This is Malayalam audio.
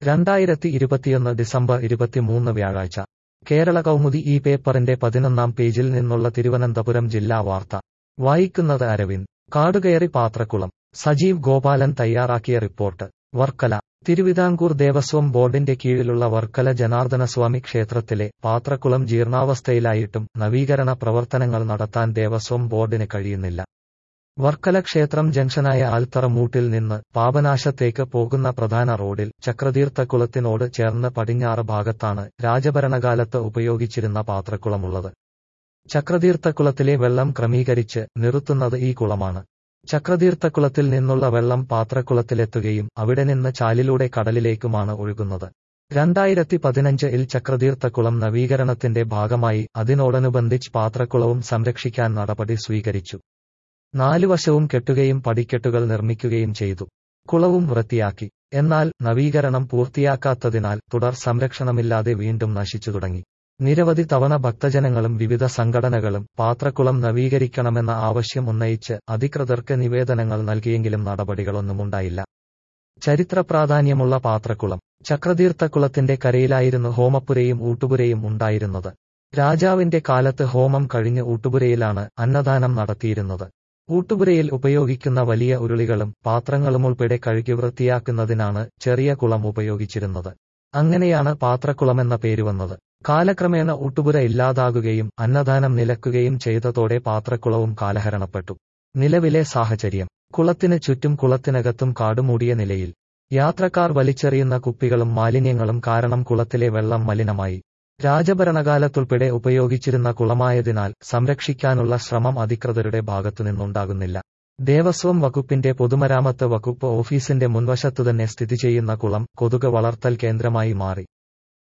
രണ്ടായിരത്തി ഇരുപത്തിയൊന്ന് ഡിസംബർ ഇരുപത്തിമൂന്ന് വ്യാഴാഴ്ച കേരള കൗമുദി ഈ പേപ്പറിന്റെ പതിനൊന്നാം പേജിൽ നിന്നുള്ള തിരുവനന്തപുരം ജില്ലാ വാർത്ത വായിക്കുന്നത് അരവിന്ദ് കാടുകയറി പാത്രക്കുളം സജീവ് ഗോപാലൻ തയ്യാറാക്കിയ റിപ്പോർട്ട് വർക്കല തിരുവിതാംകൂർ ദേവസ്വം ബോർഡിന്റെ കീഴിലുള്ള വർക്കല ജനാർദ്ദനസ്വാമി ക്ഷേത്രത്തിലെ പാത്രക്കുളം ജീർണാവസ്ഥയിലായിട്ടും നവീകരണ പ്രവർത്തനങ്ങൾ നടത്താൻ ദേവസ്വം ബോർഡിന് കഴിയുന്നില്ല വർക്കല ക്ഷേത്രം ജംഗ്ഷനായ ആൽത്തറമൂട്ടിൽ നിന്ന് പാപനാശത്തേക്ക് പോകുന്ന പ്രധാന റോഡിൽ ചക്രതീർത്ഥക്കുളത്തിനോട് ചേർന്ന് പടിഞ്ഞാറ് ഭാഗത്താണ് രാജഭരണകാലത്ത് ഉപയോഗിച്ചിരുന്ന പാത്രക്കുളമുള്ളത് ചക്രതീർത്ഥക്കുളത്തിലെ വെള്ളം ക്രമീകരിച്ച് നിർത്തുന്നത് ഈ കുളമാണ് ചക്രതീർത്ഥക്കുളത്തിൽ നിന്നുള്ള വെള്ളം പാത്രക്കുളത്തിലെത്തുകയും അവിടെ നിന്ന് ചാലിലൂടെ കടലിലേക്കുമാണ് ഒഴുകുന്നത് രണ്ടായിരത്തി പതിനഞ്ചിൽ ചക്രതീർത്ഥക്കുളം നവീകരണത്തിന്റെ ഭാഗമായി അതിനോടനുബന്ധിച്ച് പാത്രക്കുളവും സംരക്ഷിക്കാൻ നടപടി സ്വീകരിച്ചു നാലുവശവും കെട്ടുകയും പടിക്കെട്ടുകൾ നിർമ്മിക്കുകയും ചെയ്തു കുളവും വൃത്തിയാക്കി എന്നാൽ നവീകരണം പൂർത്തിയാക്കാത്തതിനാൽ തുടർ സംരക്ഷണമില്ലാതെ വീണ്ടും നശിച്ചു തുടങ്ങി നിരവധി തവണ ഭക്തജനങ്ങളും വിവിധ സംഘടനകളും പാത്രക്കുളം നവീകരിക്കണമെന്ന ആവശ്യം ഉന്നയിച്ച് അധികൃതർക്ക് നിവേദനങ്ങൾ നൽകിയെങ്കിലും നടപടികളൊന്നുമുണ്ടായില്ല ചരിത്ര പ്രാധാന്യമുള്ള പാത്രക്കുളം ചക്രതീർത്ഥക്കുളത്തിന്റെ കരയിലായിരുന്നു ഹോമപ്പുരയും ഊട്ടുപുരയും ഉണ്ടായിരുന്നത് രാജാവിന്റെ കാലത്ത് ഹോമം കഴിഞ്ഞ് ഊട്ടുപുരയിലാണ് അന്നദാനം നടത്തിയിരുന്നത് ഊട്ടുപുരയിൽ ഉപയോഗിക്കുന്ന വലിയ ഉരുളികളും പാത്രങ്ങളും ഉൾപ്പെടെ കഴുകി വൃത്തിയാക്കുന്നതിനാണ് ചെറിയ കുളം ഉപയോഗിച്ചിരുന്നത് അങ്ങനെയാണ് പാത്രക്കുളമെന്ന പേര് വന്നത് കാലക്രമേണ ഊട്ടുപുര ഇല്ലാതാകുകയും അന്നദാനം നിലക്കുകയും ചെയ്തതോടെ പാത്രക്കുളവും കാലഹരണപ്പെട്ടു നിലവിലെ സാഹചര്യം കുളത്തിന് ചുറ്റും കുളത്തിനകത്തും കാടുമൂടിയ നിലയിൽ യാത്രക്കാർ വലിച്ചെറിയുന്ന കുപ്പികളും മാലിന്യങ്ങളും കാരണം കുളത്തിലെ വെള്ളം മലിനമായി രാജഭരണകാലത്തുൾപ്പെടെ ഉപയോഗിച്ചിരുന്ന കുളമായതിനാൽ സംരക്ഷിക്കാനുള്ള ശ്രമം അധികൃതരുടെ ഭാഗത്തുനിന്നുണ്ടാകുന്നില്ല ദേവസ്വം വകുപ്പിന്റെ പൊതുമരാമത്ത് വകുപ്പ് ഓഫീസിന്റെ മുൻവശത്തുതന്നെ സ്ഥിതി ചെയ്യുന്ന കുളം കൊതുക് വളർത്തൽ കേന്ദ്രമായി മാറി